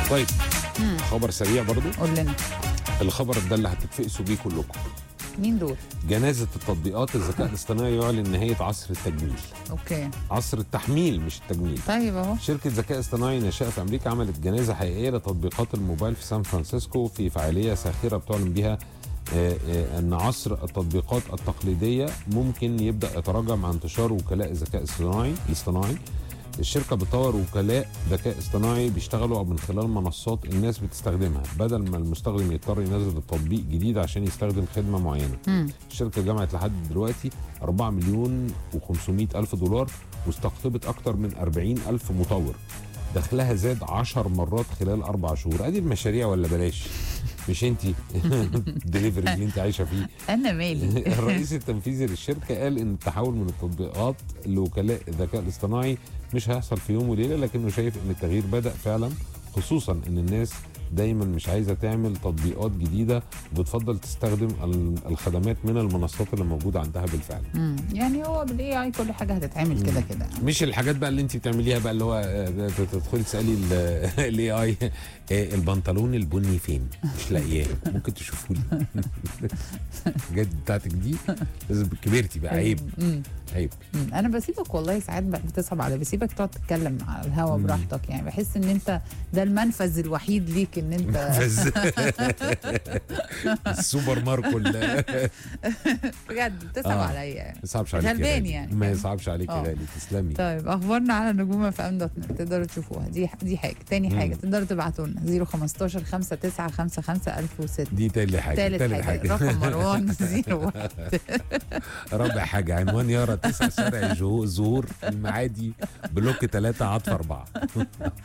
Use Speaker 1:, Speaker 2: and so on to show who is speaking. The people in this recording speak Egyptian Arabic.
Speaker 1: طيب
Speaker 2: مم.
Speaker 1: خبر سريع برضو
Speaker 2: قول لنا
Speaker 1: الخبر ده اللي هتتفقسوا بيه كلكم
Speaker 2: مين دول
Speaker 1: جنازه التطبيقات الذكاء الاصطناعي يعلن نهايه عصر التجميل
Speaker 2: اوكي
Speaker 1: عصر التحميل مش التجميل
Speaker 2: طيب اهو
Speaker 1: شركة ذكاء اصطناعي ناشئة في أمريكا عملت جنازة حقيقية لتطبيقات الموبايل في سان فرانسيسكو في فعالية ساخرة بتعلن بها آه، آه، أن عصر التطبيقات التقليدية ممكن يبدأ يتراجع مع انتشار وكلاء الذكاء الاصطناعي الاصطناعي الشركة بتطور وكلاء ذكاء اصطناعي بيشتغلوا من خلال منصات الناس بتستخدمها بدل ما المستخدم يضطر ينزل التطبيق جديد عشان يستخدم خدمة معينة
Speaker 2: مم.
Speaker 1: الشركه جمعت لحد دلوقتي 4 مليون و500 الف دولار واستقطبت اكتر من 40 الف مطور دخلها زاد 10 مرات خلال اربع شهور ادي المشاريع ولا بلاش مش انت الدليفري اللي انت عايشه فيه
Speaker 2: انا مالي
Speaker 1: الرئيس التنفيذي للشركه قال ان التحول من التطبيقات لوكلاء الذكاء الاصطناعي مش هيحصل في يوم وليله لكنه شايف ان التغيير بدا فعلا خصوصا ان الناس دايما مش عايزه تعمل تطبيقات جديده وبتفضل تستخدم ال- الخدمات من المنصات اللي موجوده عندها بالفعل
Speaker 2: مم. يعني هو بالاي اي كل حاجه هتتعمل كده كده
Speaker 1: مش الحاجات بقى اللي انت بتعمليها بقى اللي هو آه، تدخلي تسالي الاي اي البنطلون البني فين مش لاقياه ممكن تشوفوا لي الحاجات بتاعتك دي لازم كبرتي بقى عيب
Speaker 2: مم.
Speaker 1: عيب
Speaker 2: مم. انا بسيبك والله ساعات بقى بتصعب على بسيبك تقعد تتكلم على الهوا
Speaker 1: مم.
Speaker 2: براحتك يعني بحس ان انت ده المنفذ الوحيد ليك ان انت
Speaker 1: منفذ السوبر ماركو ال-
Speaker 2: بجد بتصعب
Speaker 1: آه.
Speaker 2: عليا يعني
Speaker 1: ما يصعبش عليك يا
Speaker 2: غلبان
Speaker 1: غالي.
Speaker 2: يعني.
Speaker 1: ما يصعبش عليك يا
Speaker 2: آه.
Speaker 1: غالي تسلمي
Speaker 2: طيب اخبارنا على نجوم اف ام دوت نت تقدروا تشوفوها دي دي حاجه تاني
Speaker 1: مم.
Speaker 2: حاجه تقدروا تبعتوا لنا 015 5955 1006
Speaker 1: دي تالت حاجه
Speaker 2: تالت حاجه رقم مروان 01
Speaker 1: رابع حاجه عنوان يارا 9 شارع جو- زهور المعادي بلوك 3 عطف 4